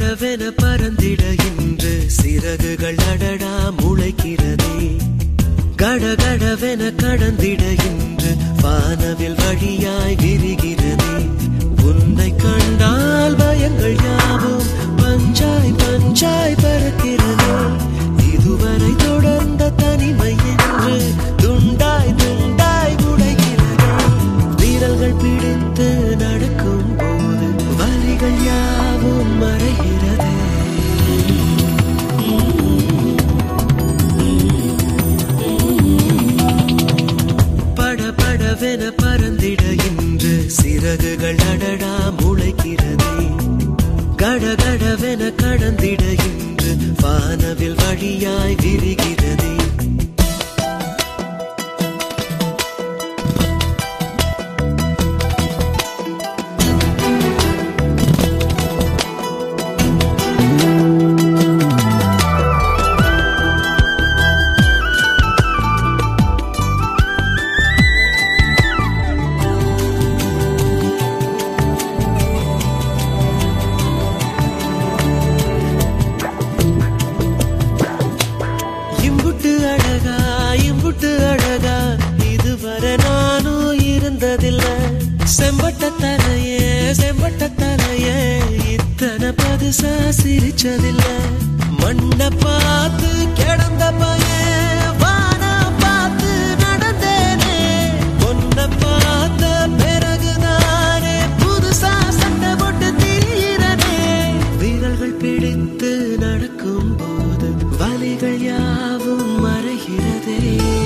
படபடவென பறந்திட இன்று சிறகுகள் அடடா முளைக்கிறதே கடகடவென கடந்திட இன்று வானவில் வழியாய் விரிகிறதே உன்னை கண்டால் பயங்கள் யாவும் பஞ்சாய் பஞ்சாய் பறக்கிறதே இதுவரை தொடர்ந்த தனிமை என்று துண்டாய் துண்டாய் உடைகிறதே வீரல்கள் பிடித்து நடக்கும் போது வலிகள் யாவும் மறைகிறதே படபடவென பறந்திட இன்று சிறகுகள் அடடா முளைக்கிறதே கடகடவென கடந்திட இன்று வானவில் வழியாய் விரிகிறதே இம்புட்டு அழகா இம்புட்டு அழகா இதுவரை நானும் இருந்ததில்ல செம்பட்ட தலையே செம்பட்ட தலையே இத்தனை பதுசா சிரிச்சதில்ல மண்ணை பார்த்து கிடந்த பையன் வானா பார்த்து நடந்தேனே பொண்ணை பார்த்த பிறகுதானே புதுசா சண்டை போட்டு திரியிறனே வீரர்கள் பிடித்து நடக்கும் போது வலிகள் யாவும் மறைகிறதே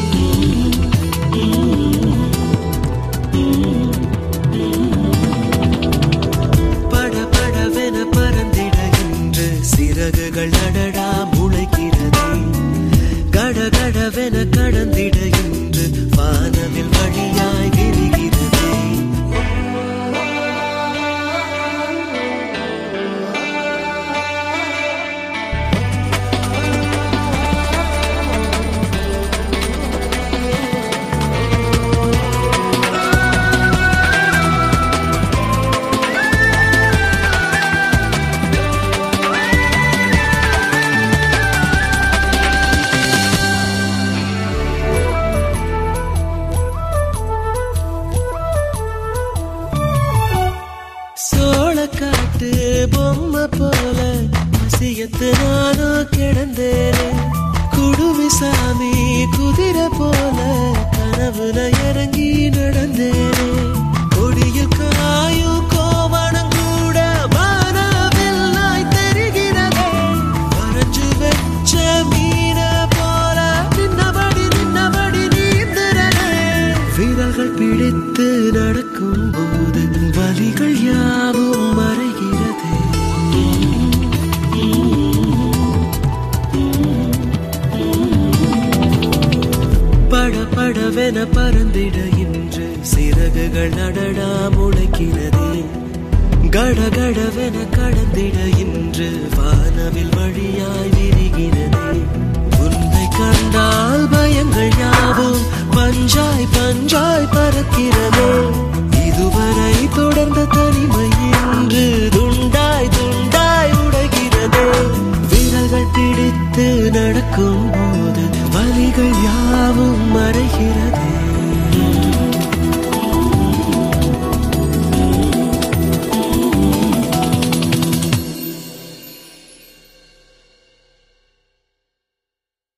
பட படவென பறந்திட இன்று சிறகுகள் அடடா முளைக்கிறதே கடகடவென கடந்திட இன்று வானவில் வழியாய் விரிகிறதே சோளக்காட்டு பொம்மை போல அசியத்து நானும் கிடந்தேனே குடுமி சாமி குதிரை போல கனவுல இறங்கி நடந்தேனே கொடியில் காயும் கோவணம் கூட வானவில்லாய் தெரிகிறதே வரைஞ்சு வச்ச மீன போல நின்னபடி நின்னபடி நீந்துறனே வீரர்கள் பிடித்து நடக்கும் போது வலிகள் யாவும் மறைகிறதே பட படவென பறந்திட இன்று சிறகுகள் அடடா முளைக்கிறதே கடகடவென கடந்திட இன்று வானவில் வழியாய் விரிகிறதே உன்னை கண்டால் பயங்கள்